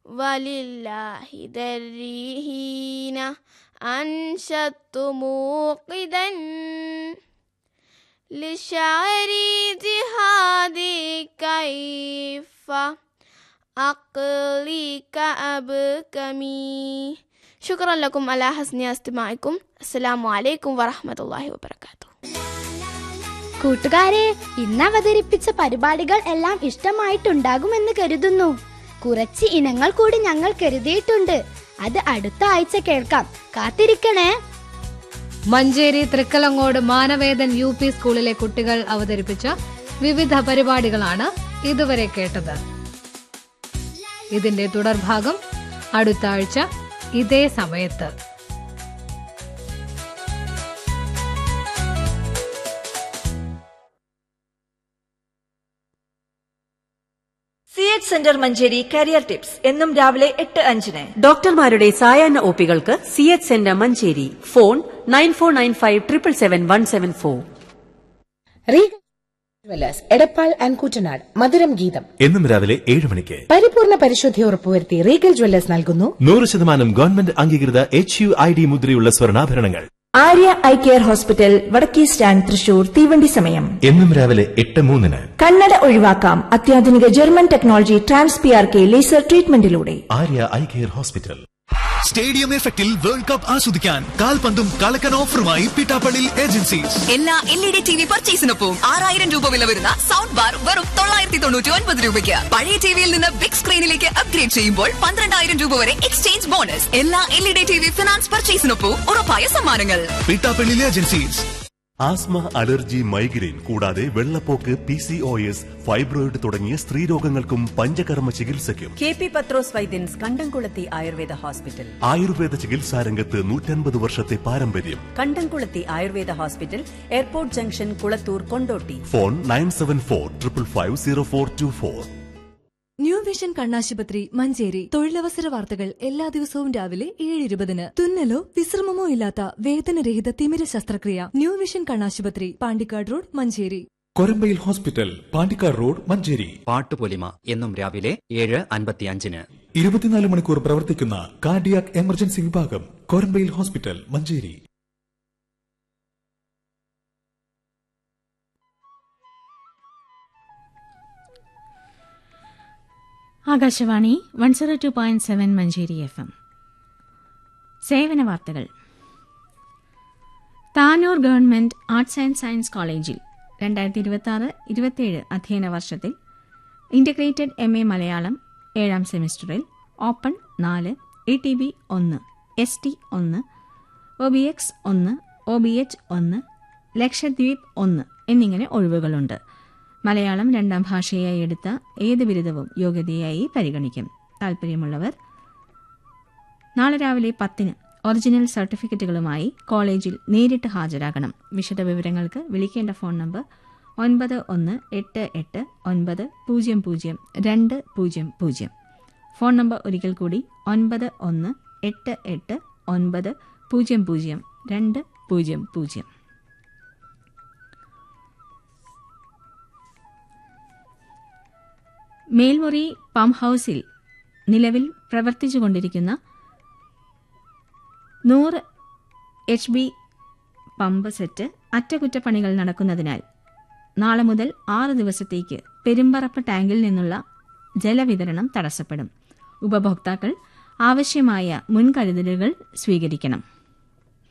ولله دريهين أنشدت موقدا للشعر جهادي كيف أقليك أبكمي شكرا لكم على حسن استماعكم السلام عليكم ورحمة الله وبركاته കൂട്ടുകാരെ ഇന്ന് അവതരിപ്പിച്ച പരിപാടികൾ എല്ലാം ഇഷ്ടമായിട്ടുണ്ടാകുമെന്ന് കരുതുന്നു കുറച്ച് ഇനങ്ങൾ കൂടി ഞങ്ങൾ കരുതിയിട്ടുണ്ട് അത് അടുത്ത ആഴ്ച കേൾക്കാം കാത്തിരിക്കണേ മഞ്ചേരി തൃക്കലങ്ങോട് മാനവേദൻ യു പി സ്കൂളിലെ കുട്ടികൾ അവതരിപ്പിച്ച വിവിധ പരിപാടികളാണ് ഇതുവരെ കേട്ടത് ഇതിന്റെ തുടർഭാഗം അടുത്ത ആഴ്ച ഇതേ സമയത്ത് C H centre Manjeri career tips എന്നും രാവിലെ എട്ട് അഞ്ചിന് ഡോക്ടർമാരുടെ സായാഹ്ന ഒപികൾക്ക് C H centre Manjeri phone nine four nine five triple seven one seven four Regal jewellers Edappal and Kuttanad മധുരം ഗീതം എന്നും രാവിലെ ഏഴ് മണിക്ക് പരിപൂർണ പരിശുദ്ധി ഉറപ്പുവരുത്തി റീഗൽ ജ്വല്ലേഴ്സ് നൽകുന്നു നൂറ് ശതമാനം ഗവൺമെന്റ് അംഗീകൃത എച്ച് യു ഐ ഡി മുദ്രയുള്ള സ്വർണ്ണാഭരണങ്ങൾ ആര്യ ഐ കെയർ ഹോസ്പിറ്റൽ വടക്കേ സ്റ്റാൻഡ് തൃശൂർ തീവണ്ടി സമയം എന്നും രാവിലെ എട്ട് മൂന്നിന് കണ്ണട ഒഴിവാക്കാം അത്യാധുനിക German technology trans P R K laser ട്രീറ്റ്മെന്റിലൂടെ Arya eye care hospital stadium എഫക്റ്റിൽ വേൾഡ് കപ്പ് ആസ്വദിക്കാൻ കാൽപന്തും കളക്കൻ ഓഫറുമായി പിട്ടാപ്പള്ളി ഏജൻസീസ് എല്ലാ L E D T V പർച്ചേസിനൊപ്പം ആറായിരം രൂപ വില വരുന്ന സൗണ്ട് ബാർ വെറും തൊള്ളായിരത്തി തൊണ്ണൂറ്റി ഒൻപത് രൂപയ്ക്ക് പഴയ ടിവിയിൽ നിന്ന് ബിഗ് സ്ക്രീനിലേക്ക് അപ്ഗ്രേഡ് ചെയ്യുമ്പോൾ പന്ത്രണ്ടായിരം രൂപ വരെ എക്സ്ചേഞ്ച് ബോണസ് എല്ലാ L E D T V finance പർച്ചേസിനൊപ്പം ഉറപ്പായ സമ്മാനങ്ങൾ Pittappally agencies asthma allergy migraine കൂടാതെ വെള്ളപ്പോക്ക് P C O S fibroid തുടങ്ങിയ സ്ത്രീരോഗങ്ങൾക്കും പഞ്ചകർമ്മ ചികിത്സയ്ക്കും കെ പി പത്രോസ് വൈദ്യൻസ് കണ്ടംകുളത്തി ആയുർവേദ ഹോസ്പിറ്റൽ ആയുർവേദ ചികിത്സാ രംഗത്ത് നൂറ്റൻപത് വർഷത്തെ പാരമ്പര്യം Kandamkulathy Ayurveda hospital airport junction Kulathur Kondotty phone nine seven four triple five zero four two four new vision കണ്ണാശുപത്രി മഞ്ചേരി തൊഴിലവസര വാർത്തകൾ എല്ലാ ദിവസവും രാവിലെ ഏഴ് ഇരുപതിന് തുന്നലോ വിശ്രമമോ ഇല്ലാത്ത വേദനരഹിത തിമിര ശസ്ത്രക്രിയ ന്യൂ വിഷൻ കണ്ണാശുപത്രി Pandikkad road Manjeri Korambayil hospital Pandikkad road Manjeri പാട്ടുപൊലിമ എന്നും രാവിലെ ഏഴ് അൻപത്തിയഞ്ചിന് ഇരുപത്തിനാല് മണിക്കൂർ പ്രവർത്തിക്കുന്ന കാർഡിയാക് എമർജൻസി വിഭാഗം Korambayil hospital Manjeri Akashvani one zero two point seven Manjeri F M സേവന വാർത്തകൾ Tanur government arts and science കോളേജിൽ രണ്ടായിരത്തി ഇരുപത്തി ആറ് ഇരുപത്തിയേഴ് അധ്യയന വർഷത്തിൽ ഇന്റഗ്രേറ്റഡ് എം എ മലയാളം ഏഴാം സെമിസ്റ്ററിൽ ഓപ്പൺ നാല് എ ടി ബി ഒന്ന് എസ് ടി ഒന്ന് ഒ ബി എക്സ് ഒന്ന് ഒ ബി എച്ച് ഒന്ന് ലക്ഷദ്വീപ് ഒന്ന് എന്നിങ്ങനെ ഒഴിവുകളുണ്ട് മലയാളം രണ്ടാം ഭാഷയായി എടുത്ത ഏത് ബിരുദവും യോഗ്യതയായി പരിഗണിക്കും താൽപ്പര്യമുള്ളവർ നാളെ രാവിലെ പത്തിന് ഒറിജിനൽ സർട്ടിഫിക്കറ്റുകളുമായി കോളേജിൽ നേരിട്ട് ഹാജരാകണം വിശദവിവരങ്ങൾക്ക് വിളിക്കേണ്ട ഫോൺ നമ്പർ ഒൻപത് ഒന്ന് എട്ട് എട്ട് ഒൻപത് പൂജ്യം പൂജ്യം രണ്ട് പൂജ്യം പൂജ്യം ഫോൺ നമ്പർ ഒരിക്കൽ കൂടി ഒൻപത് ഒന്ന് എട്ട് എട്ട് ഒൻപത് പൂജ്യം പൂജ്യം രണ്ട് പൂജ്യം പൂജ്യം മേൽമുറി പമ്പ് ഹൌസിൽ നിലവിൽ പ്രവർത്തിച്ചുകൊണ്ടിരിക്കുന്ന നൂറ് എച്ച് ബി പമ്പ് സെറ്റ് അറ്റകുറ്റപ്പണികൾ നടക്കുന്നതിനാൽ നാളെ മുതൽ ആറ് ദിവസത്തേക്ക് പെരുമ്പറപ്പ് ടാങ്കിൽ നിന്നുള്ള ജലവിതരണം തടസ്സപ്പെടും ഉപഭോക്താക്കൾ ആവശ്യമായ മുൻകരുതലുകൾ സ്വീകരിക്കണം